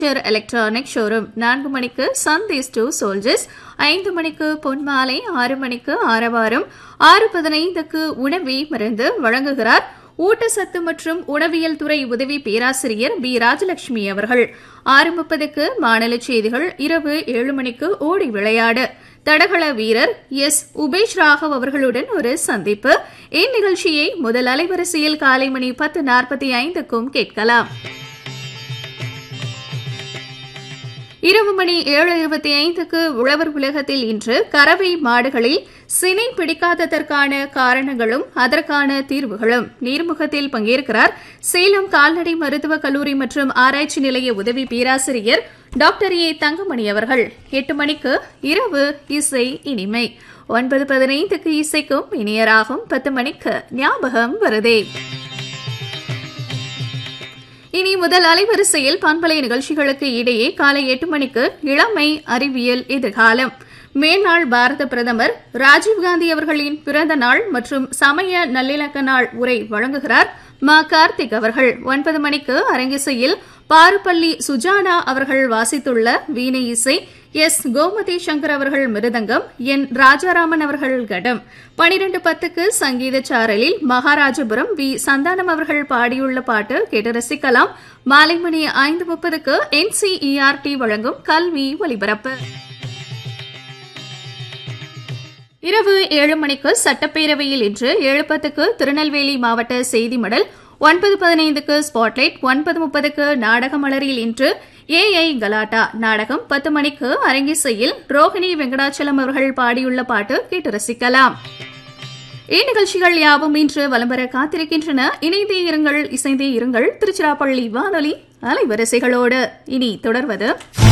electronic showroom நான்கு மணிக்கு சந்தேஸ் two soldiers ஐந்து மணிக்கு பொன்மாலை ஆறு மணிக்கு ஆரவாரம் ஆறு பதினைந்துக்கு உணவி மருந்து வழங்குகிறார் ஊட்டச்சத்து மற்றும் உணவியல் துறை உதவி பேராசிரியர் பி ராஜலட்சுமி அவர்கள் ஆறு முப்பதுக்கு மாநில செய்திகள் இரவு ஏழு மணிக்கு ஓடி விளையாடு தடகள வீரர் எஸ் உபேஷ் ராகவ் அவர்களுடன் ஒரு சந்திப்பு இந்நிகழ்ச்சியை முதல் அலைவரிசையில் காலை மணி பத்து நாற்பத்தி ஐந்துக்கும் கேட்கலாம் இரவு மணி ஏழு இருபத்தி ஐந்துக்கு உழவர் உலகத்தில் இன்று கறவை மாடுகளில் சினை பிடிக்காததற்கான காரணங்களும் அதற்கான தீர்வுகளும் நீர்முகத்தில் பங்கேற்கிறார் சேலம் கால்நடை மருத்துவக் கல்லூரி மற்றும் ஆராய்ச்சி நிலைய உதவி பேராசிரியர் டாக்டர் ஏ தங்கமணி அவர்கள் எட்டு மணிக்கு இரவு இசை இனிமை ஒன்பது பதினைந்துக்கு இசைக்கும் இனியராகும் பத்து மணிக்கு ஞாபகம் வருதே இனி முதல் அலைவரிசையில் பண்பலை நிகழ்ச்சிகளுக்கு இடையே காலை எட்டு மணிக்கு இளமை அறிவியல் எதிர்காலம் மேல்நாள் பாரத பிரதமர் ராஜீவ்காந்தி அவர்களின் பிறந்த நாள் மற்றும் சமய நல்லிணக்க நாள் உரை வழங்குகிறார் மா கார்த்திக் அவர்கள் ஒன்பது மணிக்கு அரங்கிசையில் பாருப்பள்ளி சுஜானா அவர்கள் வாசித்துள்ள வீணை இசை எஸ் கோமதி சங்கர் அவர்கள் மிருதங்கம் என் ராஜாராமன் அவர்கள் கடம் பனிரெண்டு பத்துக்கு சங்கீத சாரலில் மகாராஜபுரம் வி சந்தானம் அவர்கள் பாடியுள்ள பாட்டு கேட்டு ரசிக்கலாம் மாலை மணி ஐந்து முப்பதுக்கு என்சிஇஆர்டி வழங்கும் கல்வி ஒலிபரப்பு இரவு ஏழு மணிக்கு சட்டப்பேரவையில் இன்று ஏழு பத்துக்கு திருநெல்வேலி மாவட்ட செய்தி மடல் ஒன்பது பதினைந்துக்கு ஸ்பாட்லைட் ஒன்பது முப்பதுக்கு நாடக மலரில் இன்று ஏஐ கலாட்டா நாடகம் பத்து மணிக்கு அரங்கிசையில் ரோஹிணி வெங்கடாச்சலம் அவர்கள் பாடியுள்ள பாட்டு கேட்டு ரசிக்கலாம் இந்நிகழ்ச்சிகள் யாவும் இன்று வலம்பெற காத்திருக்கின்றன இணைந்தே இருங்கள் இசைந்தே இருங்கள் திருச்சிராப்பள்ளி வானொலி அலைவரிசைகளோடு இனி தொடர்வது